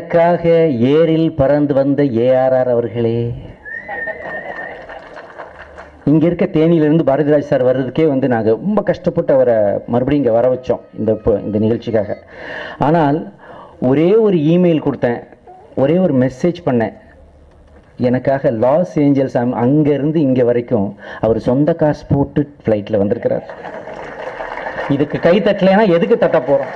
எனக்காக ஏரில் பறந்து வந்த ஏஆர்ஆர் அவர்களே இங்க இருக்க தேனியிலிருந்து பாரதிராஜ் சார் வர்றதுக்கே வந்து நாங்க ரொம்ப கஷ்டப்பட்டு அவரை மறுபடியும் இங்க வர வச்சோம் இந்த இப்போ- இந்த நிகழ்ச்சிக்காக ஆனால் ஒரே ஒரு இமெயில் கொடுத்தேன் ஒரே ஒரு மெசேஜ் பண்ணேன் எனக்காக லாஸ் ஏஞ்சல்ஸ் அம்- அங்கிருந்து இங்க வரைக்கும் அவர் சொந்த காசு போட்டு ஃப்ளைட்டில் வந்திருக்கிறார் இதுக்கு கை தட்டலைன்னா எதுக்கு தட்ட போறோம்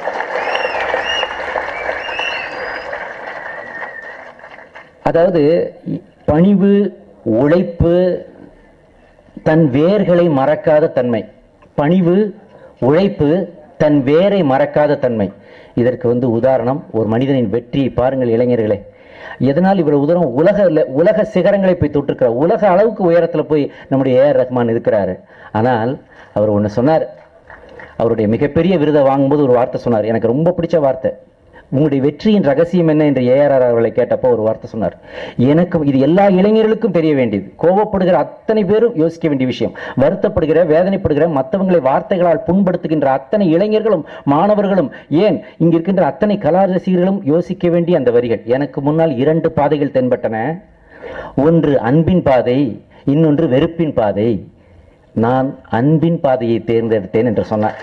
அதாவது இ- பணிவு உழைப்பு தன் வேர்களை மறக்காத தன்மை பணிவு உழைப்பு தன் வேரை மறக்காத தன்மை இதற்கு வந்து உதாரணம் ஒரு மனிதனின் வெற்றியை பாருங்கள் இளைஞர்களே எதனால் இவ்வளவு தூரம் உலக உலக சிகரங்களை போய் தொட்டிருக்கிறார் உலக அளவுக்கு உயரத்துல போய் நம்முடைய ஏஆர் ரஹ்மான் இருக்கிறாரு ஆனால் அவர் ஒன்று சொன்னார் அவருடைய மிகப்பெரிய விருதை வாங்கும்போது ஒரு வார்த்தை சொன்னார் எனக்கு ரொம்ப பிடிச்ச வார்த்தை உங்களுடைய வெற்றியின் ரகசியம் என்ன என்று ஏஆர்ஆர் அவர்களை கேட்டப்போ ஒரு வார்த்தை சொன்னார் எனக்கு இது எல்லா இளைஞர்களுக்கும் தெரிய வேண்டியது கோபப்படுகிற அத்தனை பேரும் யோசிக்க வேண்டிய விஷயம் வருத்தப்படுகிற வேதனைப்படுகிற மற்றவங்களை வார்த்தைகளால் புண்படுத்துகின்ற அத்தனை இளைஞர்களும் மாணவர்களும் ஏன் இங்க இருக்கின்ற அத்தனை கலா ரசிகர்களும் யோசிக்க வேண்டிய அந்த வரிகள் எனக்கு முன்னால் இரண்டு பாதைகள் தென்பட்டன ஒன்று அன்பின் பாதை இன்னொன்று வெறுப்பின் பாதை நான் அன்பின் பாதையை தேர்ந்தெடுத்தேன் என்று சொன்னார்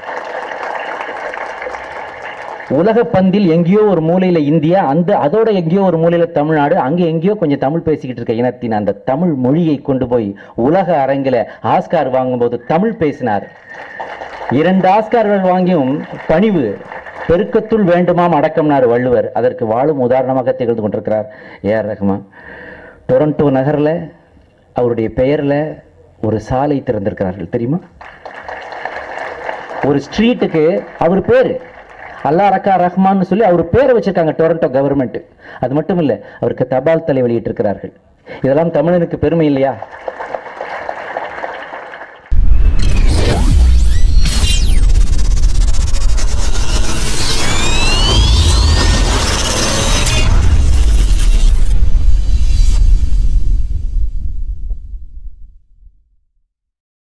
உலக பந்தில் எங்கேயோ ஒரு மூலையில இந்தியா அந்த அதோட எங்கேயோ ஒரு மூலையில தமிழ்நாடு அங்க எங்கேயோ கொஞ்சம் தமிழ் பேசிக்கிட்டு இருக்க இனத்தின் அந்த தமிழ் மொழியை கொண்டு போய் உலக அரங்கில ஆஸ்கார் வாங்கும்போது தமிழ் பேசினார் இரண்டு ஆஸ்கார்கள் வாங்கியும் பணிவு பெருக்கத்துள் வேண்டுமாம் அடக்கம்னார் வள்ளுவர் அதற்கு வாழும் உதாரணமாக திகழ்ந்து கொண்டிருக்கிறார் ஏஆர் ரஹ்மான் டொரண்டோ நகர்ல அவருடைய பெயர்ல ஒரு சாலை திறந்திருக்கிறார்கள் தெரியுமா ஒரு ஸ்ட்ரீட்டுக்கு அவர் பேரு அல்லா ரக்கா ரஹ்மான்னு சொல்லி அவர் பேரை வச்சிருக்காங்க டொரண்டோ கவர்மெண்ட் அது மட்டும் இல்ல அவருக்கு தபால் தலை வெளியிட்டிருக்கிறார்கள் இதெல்லாம் தமிழனுக்கு பெருமை இல்லையா